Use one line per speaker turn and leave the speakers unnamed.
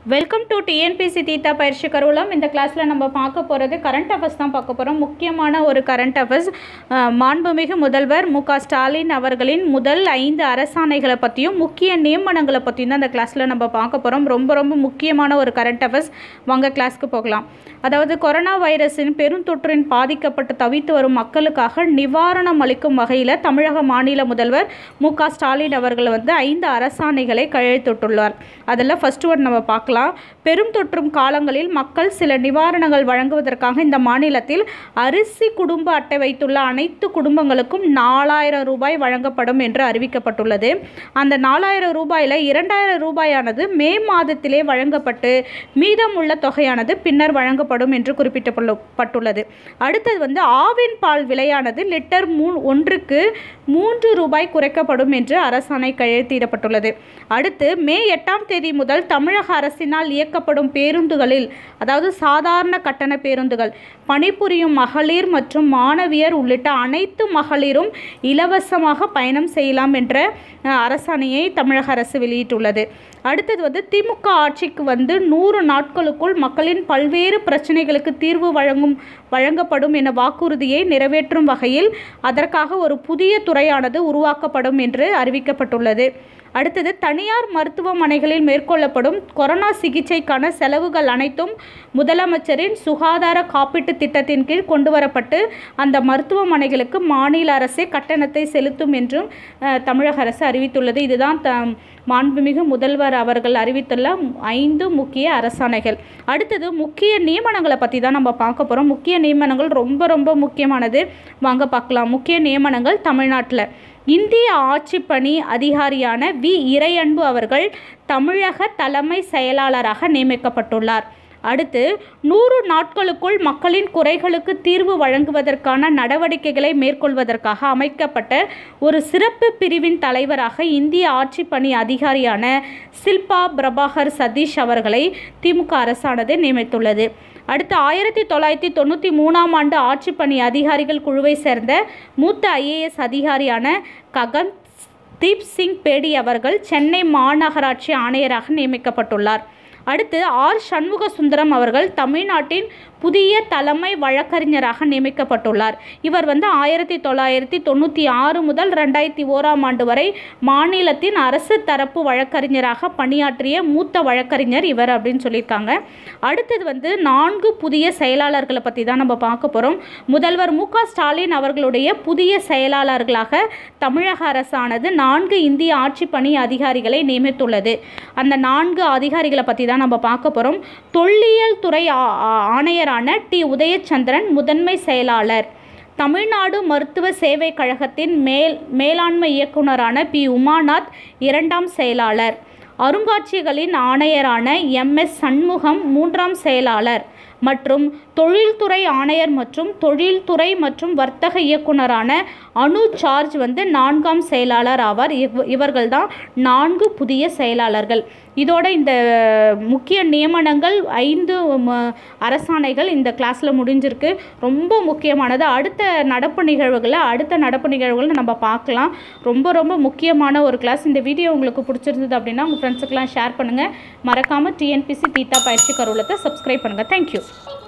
welcome to TNPSC தீத்தா பயிற்சி கருவூலம் இந்த கிளாஸில் நம்ம பார்க்க போகிறது கரண்ட் அஃபேர்ஸ் தான் பார்க்க போகிறோம் முக்கியமான ஒரு கரண்ட் அஃபேர்ஸ் மாண்புமிகு முதல்வர் மு க ஸ்டாலின் அவர்களின் முதல் ஐந்து அரசாணைகளை பற்றியும் முக்கிய நியமனங்களை பற்றியும் தான் இந்த கிளாஸில் நம்ம பார்க்க போகிறோம் ரொம்ப ரொம்ப முக்கியமான ஒரு கரண்ட் அஃபேர்ஸ் வாங்க கிளாஸ்க்கு போகலாம் அதாவது கொரோனா வைரஸின் பெருந்தொற்றின் பாதிக்கப்பட்டு தவித்து வரும் மக்களுக்காக நிவாரணம் அளிக்கும் வகையில் தமிழக மாநில முதல்வர் மு க ஸ்டாலின் அவர்கள் வந்து ஐந்து அரசாணைகளை கையெழுத்திட்டுள்ளார் அதில் ஃபர்ஸ்ட் ஒன் நம்ம பார்க்கலாம் பெரும் தொற்றும் காலங்களில் மக்கள் சில நிவாரணங்கள் வழங்குவதற்காக இந்த மாநிலத்தில் அரிசி குடும்ப அட்டை வைத்துள்ள அனைத்து குடும்பங்களுக்கும் நாலாயிரம் ரூபாய் வழங்கப்படும் என்று அறிவிக்கப்பட்டுள்ளது அந்த நாலாயிரம் ரூபாயில் இரண்டாயிரம் ரூபாயானது மே மாதத்திலே வழங்கப்பட்டு மீதமுள்ள தொகையானது பின்னர் வழங்கப்படும் என்று குறிப்பிட்டப்பட்டுள்ளது அடுத்தது வந்து ஆவின் பால் விலையானது லிட்டர் மூ ஒன்றுக்கு மூன்று ரூபாய் குறைக்கப்படும் என்று அரசாணை கையெழுத்திடப்பட்டுள்ளது அடுத்து மே எட்டாம் தேதி முதல் தமிழக அரசினால் இயக்கப்படும் பேருந்துகளில் அதாவது சாதாரண கட்டண பேருந்துகள் பணிபுரியும் மகளிர் மற்றும் மாணவியர் உள்ளிட்ட அனைத்து மகளிரும் இலவசமாக பயணம் செய்யலாம் என்ற அஹ், அரசாணையை தமிழக அரசு வெளியிட்டுள்ளது அடுத்தது வந்து திமுக ஆட்சிக்கு வந்து நூறு நாட்களுக்குள் மக்களின் பல்வேறு பிரச்சனைகளுக்கு தீர்வு வழங்கும் வழங்கப்படும் என வாக்குறுதியை நிறைவேற்றும் வகையில் அதற்காக ஒரு புதிய துறையானது உருவாக்கப்படும் என்று அறிவிக்கப்பட்டுள்ளது அடுத்தது தனியார் மருத்துவமனைகளில் மேற்கொள்ளப்படும் கொரோனா சிகிச்சைக்கான செலவுகள் அனைத்தும் முதலமைச்சரின் சுகாதார காப்பீட்டு திட்டத்தின் கீழ் கொண்டு வரப்பட்டு அந்த மருத்துவமனைகளுக்கு மாநில அரசே கட்டணத்தை செலுத்தும் என்றும் அஹ், தமிழக அரசு அறிவித்துள்ளது இதுதான் த மாண்புமிகு முதல்வர் அவர்கள் அறிவித்துள்ள ஐந்து முக்கிய அரசாணைகள் அடுத்தது முக்கிய நியமனங்களை பற்றி தான் நம்ம பார்க்க போகிறோம் முக்கிய நியமனங்கள் ரொம்ப ரொம்ப முக்கியமானது வாங்க பார்க்கலாம் முக்கிய நியமனங்கள் தமிழ்நாட்டில் இந்திய ஆட்சிப்பணி அதிகாரியான வி இறையன்பு அவர்கள் தமிழக தலைமை செயலாளராக நியமிக்கப்பட்டுள்ளார் அடுத்து நூறு நாட்களுக்குள் மக்களின் குறைகளுக்கு தீர்வு வழங்குவதற்கான நடவடிக்கைகளை மேற்கொள்வதற்காக அமைக்கப்பட்ட ஒரு சிறப்பு பிரிவின் தலைவராக இந்திய ஆட்சிப்பணி அதிகாரியான சில்பா பிரபாகர் சதீஷ் அவர்களை திமுக அரசானது நியமித்துள்ளது அடுத்து ஆயிரத்தி தொள்ளாயிரத்தி தொண்ணூற்றி மூணாம் ஆண்டு ஆட்சிப்பணி அதிகாரிகள் குழுவை சேர்ந்த மூத்த ஐஏஎஸ் அதிகாரியான ககன் தீப் சிங் பேடி அவர்கள் சென்னை மாநகராட்சி ஆணையராக நியமிக்கப்பட்டுள்ளார் அடுத்து ஆர் சண்முக சுந்தரம் அவர்கள் தமிழ்நாட்டின் புதிய தலைமை வழக்கறிஞராக நியமிக்கப்பட்டுள்ளார் இவர் வந்து ஆயிரத்தி தொள்ளாயிரத்தி தொண்ணூற்றி ஆறு முதல் ரெண்டாயிரத்தி ஓராம் ஆண்டு வரை மாநிலத்தின் அரசு தரப்பு வழக்கறிஞராக பணியாற்றிய மூத்த வழக்கறிஞர் இவர் அப்படின்னு சொல்லியிருக்காங்க அடுத்தது வந்து நான்கு புதிய செயலாளர்களை பற்றி தான் நம்ம பார்க்க போகிறோம் முதல்வர் மு க ஸ்டாலின் அவர்களுடைய புதிய செயலாளர்களாக தமிழக அரசானது நான்கு இந்திய ஆட்சி பணி அதிகாரிகளை நியமித்துள்ளது அந்த நான்கு அதிகாரிகளை பற்றி தான் நம்ம பார்க்க போகிறோம் தொல்லியல் துறை ஆ- ஆ- ஆணையரான டி உதயச்சந்திரன் முதன்மை செயலாளர் தமிழ்நாடு மருத்துவ சேவை கழகத்தின் மேல் மேலாண்மை இயக்குனரான பி உமாநாத் இரண்டாம் செயலாளர் அருங்காட்சியகங்களின் ஆணையரான எம் எஸ் சண்முகம் மூன்றாம் செயலாளர் மற்றும் தொழில்துறை ஆணையர் மற்றும் தொழில்துறை மற்றும் வர்த்தக இயக்குனரான அனு சார்ஜ் வந்து நான்காம் செயலாளர் ஆவார் இவ் இவர்கள்தான் நான்கு புதிய செயலாளர்கள் இதோட இந்த முக்கிய நியமனங்கள் ஐந்து ம, அரசாணைகள் இந்த கிளாஸில் முடிஞ்சிருக்கு ரொம்ப முக்கியமானது அடுத்த நடப்பு நிகழ்வுகளை அடுத்த நடப்பு நிகழ்வுகளை நம்ம பார்க்கலாம் ரொம்ப ரொம்ப முக்கியமான ஒரு கிளாஸ் இந்த வீடியோ உங்களுக்கு பிடிச்சிருந்தது அப்படின்னா உங்கள் ஃப்ரெண்ட்ஸுக்கெல்லாம் ஷேர் பண்ணுங்கள் மறக்காமல் டிஎன்பிசி தீட்டா பயிற்சி கருவூலத்தை சப்ஸ்கிரைப் பண்ணுங்கள் தேங்க்யூ